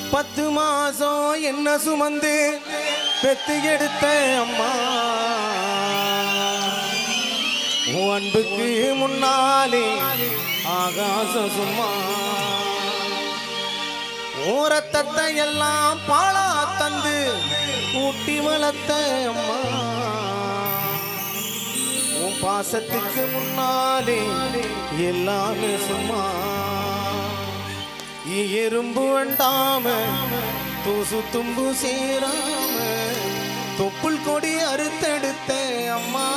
பத்து மாசம் என்ன சுமந்து பெத்து எடுத்த அம்மா உன் அன்புக்கு முன்னாலே ஆகாசம் சும்மா ஓரத்தத்தை எல்லாம் பாழா தந்து ஊட்டி வளர்த்த அம்மா உன் பாசத்துக்கு முன்னாலே எல்லாமே சும்மா எறும்பு வேண்டாம தூசு தும்பு சேராம தொப்புள் கொடி அறுத்தெடுத்த அம்மா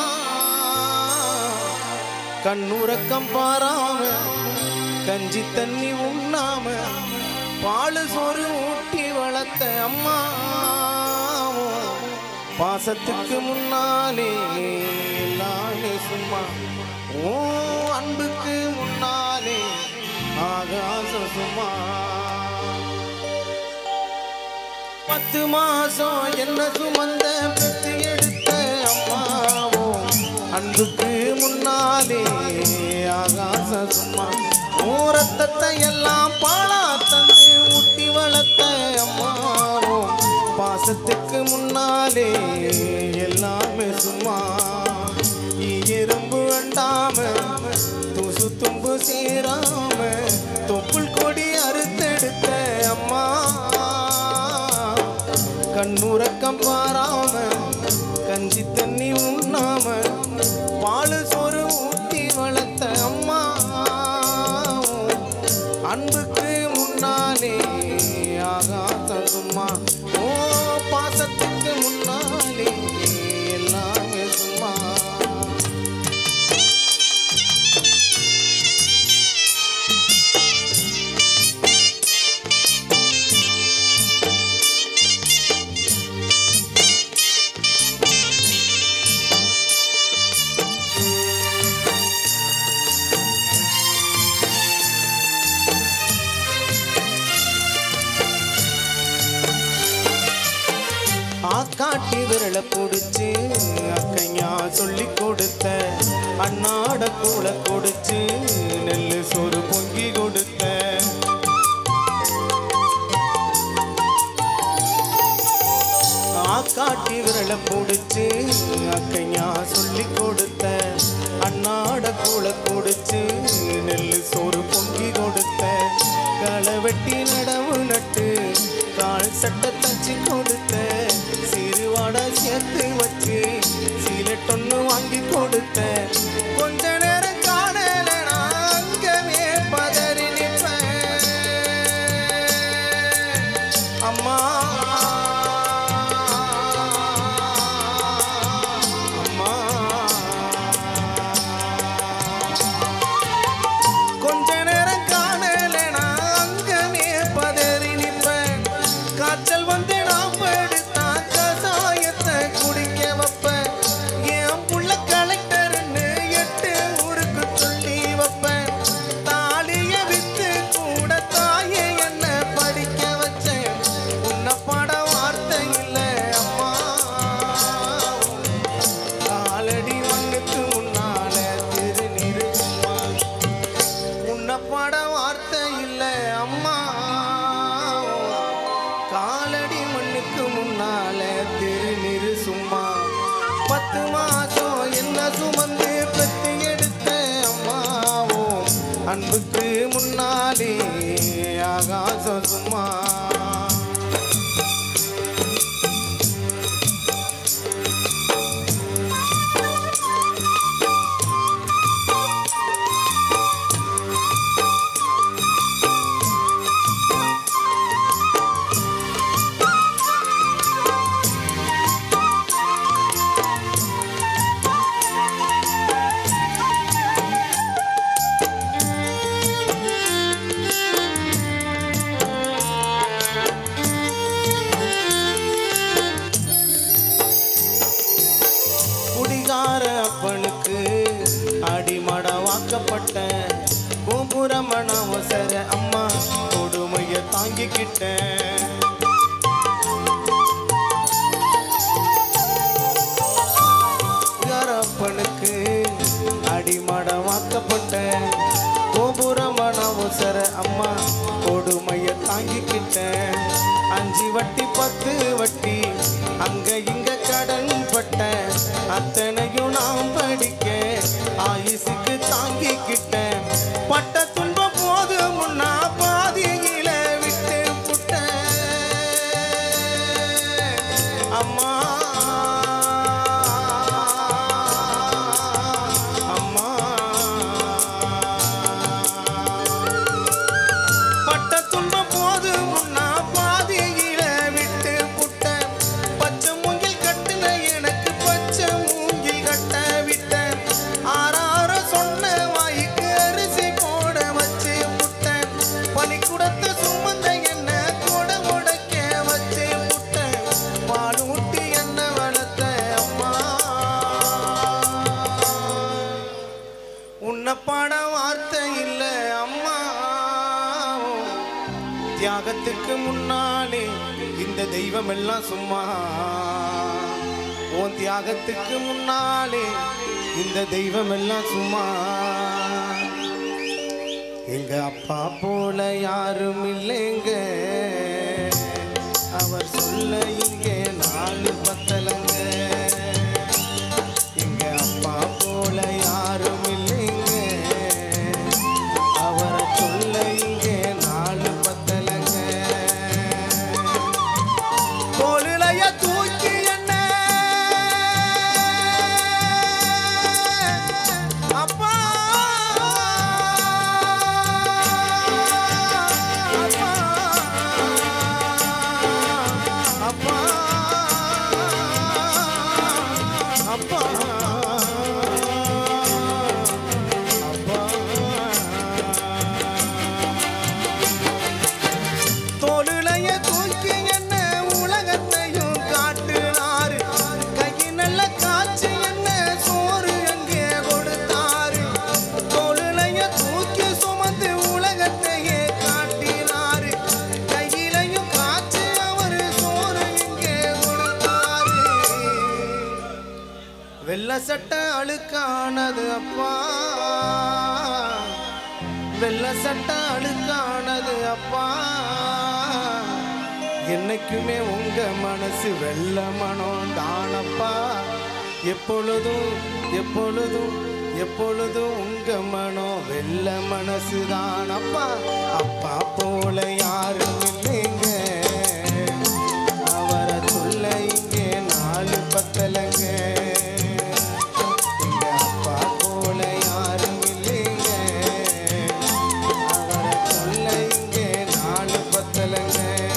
கண்ணுறக்கம் பாராம கஞ்சி தண்ணி உண்ணாம பால் சோறு ஊட்டி வளர்த்த அம்மா பாசத்துக்கு முன்னாலே எல்லாமே சும்மா ஓ அன்புக்கு முன்னாலே ஆகாசம் சும்மா பத்து மாசம் என்ன சுமந்த பெற்று எடுத்த அம்மாவோ அன்புக்கு முன்னாலே ஆகாசம் சும்மா ஊரத்தத்தை எல்லாம் பாழா தந்து ஊட்டி வளர்த்த அம்மாவோ பாசத்துக்கு முன்னாலே எல்லாமே சும்மா எறும்பு வேண்டாம தூசு தும்பு சேராம தொப்புள் கொடி அறுத்தெடுத்த அம்மா கண்ணுறக்கம் பாராம கஞ்சி தண்ணி உண்ணாம பால் சோறு ஊட்டி வளர்த்த அம்மா அன்புக்கு முன்னாலே ஆகாத சும்மா ஓ பாசத்துக்கு முன்னாலே எல்லாமே சும்மா ஆக்காட்டி விரலை பிடிச்சு அக்கையா சொல்லி கொடுத்த அண்ணாட கூட கொடுத்து நெல்லு சோறு பொங்கி கொடுத்த ஆக்காட்டி விரலை பிடிச்சு அக்கையா சொல்லி கொடுத்த அண்ணாட கூட கொடுத்து நெல்லு சோறு பொங்கி கொடுத்த களை வெட்டி நடவு நட்டு கால் சட்டை தச்சு கொடுத்த சிறுவாட சேர்த்து வச்சு சீலட்டொன்னு வாங்கி கொடுத்த கொஞ்ச நேரம் காணல நான் அங்கவே பதறி நிற்பேன் அம்மா அம்மா கொஞ்ச நேரம் காணல நான் அங்கமே பதறி நிற்பேன் காய்ச்சல் வந்து நான் படுத்தா கசாயத்தை குடிக்க வைப்பேன் என் புள்ள கலெக்டர்னு எட்டு ஊருக்கு சொல்லி வைப்பேன் தாலிய வித்து கூட தாயே என்ன படிக்க வச்சேன் உன்னை பாட வார்த்தை இல்லை அம்மா காலடி மண்ணுக்கு முன்னால திருநீரு சும்மா உன்னை பாட வார்த்தை இல்லை அம்மா காலடி மண்ணுக்கு முன்னால திருநீரு சும்மா பத்து மாசம் என்ன சுமந்து பெத்து எடுத்த அம்மாவோ அன்புக்கு முன்னாலே ஆகாசம் சும்மா குடிகார அப்பனுக்கு அடிமடவாக்கப்பட்ட கோபுரமண அவசர அம்மா கொடுமைய தாங்கிக்கிட்டேன் குடிகாரப்பனுக்கு அடிமடவாக்கப்பட்ட கோபுரமண அவசர அம்மா கொடுமைய தாங்கிக்கிட்டேன் அஞ்சு வட்டி பத்து வட்டி அங்க இங்க கடன் பட்ட அத்தனையும் நான் படிக்க ஆயுசுக்கு தாங்கிக்கிட்டேன் பட்ட துன்பம் போது முன்னா பாதியில விட்டு புட்டேன் அம்மா அம்மா பட்ட துன்பம் போது முன்னா பாதியில விட்டு புட்ட பச்சை மூங்கில் கட்டுன எனக்கு பச்சை மூங்கில் கட்ட விட்ட ஆறார சொன்ன வாய்க்கு அரிசி போட வச்சு புட்ட பனிக்குடத்தை சுமந்த என்ன கூட உடைக்க வச்சு புட்ட பால் ஊட்டி என்ன வளர்த்த அம்மா உன்னை பாட வார்த்தை இல்ல அம்மா தியாகத்துக்கு முன்னாலே இந்த தெய்வம் எல்லாம் சும்மா உன் தியாகத்துக்கு முன்னாலே இந்த தெய்வம் எல்லாம் சும்மா எங்க அப்பா போல யாரும் இல்லைங்க அவர் சொல்ல இங்கே நாலு பத்தலங்க எங்க அப்பா போல யாரும் இல்லைங்க அவரை சொல்ல இங்கே நாலு பத்தலங்க தோளிலைய தூக்கி என்ன அப்பா அப்பா அப்பா அப்பா தோளுலைய தூக்கி என்ன உலகத்தையும் காட்டுனாரு கையை நல்ல காய்ச்சி என்ன சோறு அங்கே கொடுத்தாரு தோளுலைய தூக்கி சுமந்து உலகத்தையே காட்டினாரு கையிலையும் காய்ச்சி அவரு சோறு இங்கே கொடுத்தாரு வெள்ள சட்டை அழுக்கானது அப்பா வெள்ள சட்டை அழுக்கானது அப்பா என்னைக்குமே உங்க மனசு வெள்ள மனம் தானப்பா எப்பொழுதும் எப்பொழுதும் எப்பொழுதும் உங்க மனம் வெள்ள மனசு தானப்பா அப்பா போல யாரும் இல்லைங்க அவரை சொல்ல இங்கே நாலு பத்தலங்க எங்க அப்பா போல யாரும் இல்லைங்க அவரை சொல்ல இங்கே நாலு பத்தலங்க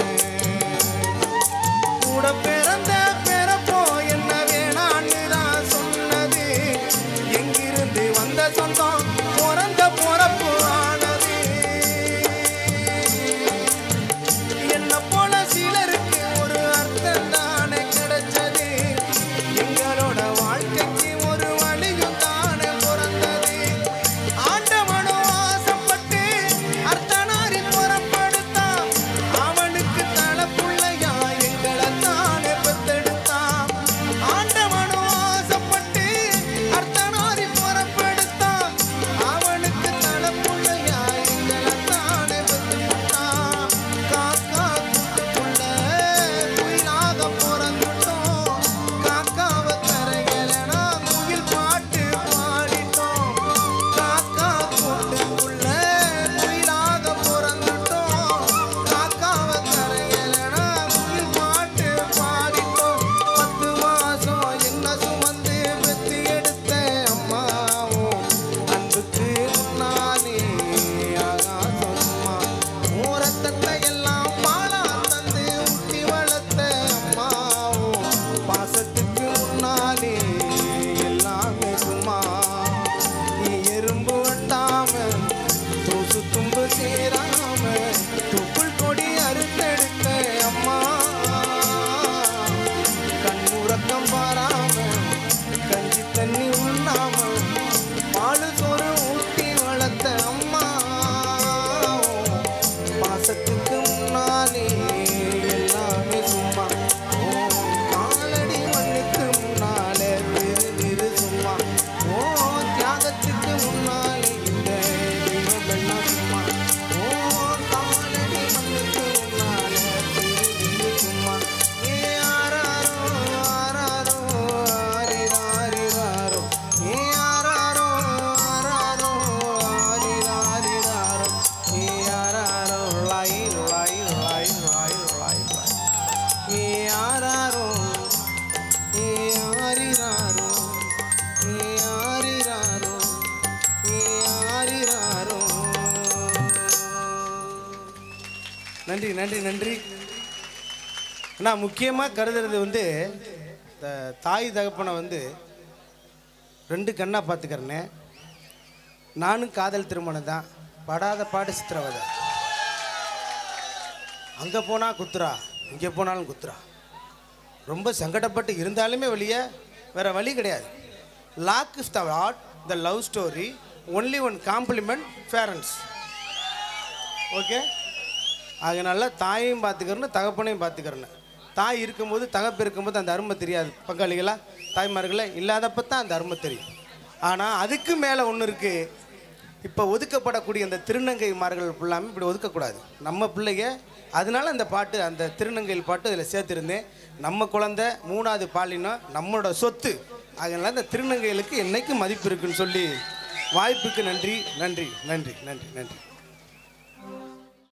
கூட பிறந்த பிறப்போ என்ன வேணான்னு தான் சொன்னது எங்கிருந்து வந்த சொந்தம் பிறந்த பிறப்பு ஆனது நன்றி நன்றி நன்றி நான் முக்கியமாக கருதுறது வந்து இந்த தாய் தகப்பனை வந்து ரெண்டு கண்ணாக பார்த்துக்கிறனே நானும் காதல் திருமணம் தான் படாத பாடு சித்திரவதை அங்கே போனால் குத்துறா இங்கே போனாலும் குத்துறா ரொம்ப சங்கடப்பட்டு இருந்தாலுமே வெளியே வேற வழி கிடையாது luck is the art the love story only one compliment parents okay அதனால தாயையும் பார்த்துக்கிறணும் தகப்பனையும் பார்த்துக்கிறணும் தாய் இருக்கும்போது தகப்பு இருக்கும்போது அந்த அருமை தெரியாது பங்காளிகளா தாய்மார்களே இல்லாதப்ப தான் அந்த அருமை தெரியும் ஆனால் அதுக்கு மேலே ஒன்று இருக்குது இப்போ ஒதுக்கப்படக்கூடிய அந்த திருநங்கைமார்கள் ஃபுல்லாமே இப்படி ஒதுக்கக்கூடாது நம்ம பிள்ளைங்க அதனால அந்த பாட்டு அந்த திருநங்கையில் பாட்டு இதில் சேர்த்துருந்தேன் நம்ம குழந்தை மூணாவது பாலினம் நம்மளோட சொத்து அதனால அந்த திருநங்கைகளுக்கு என்னைக்கும் மதிப்பு இருக்குன்னு சொல்லி வாய்ப்புக்கு நன்றி நன்றி நன்றி நன்றி நன்றி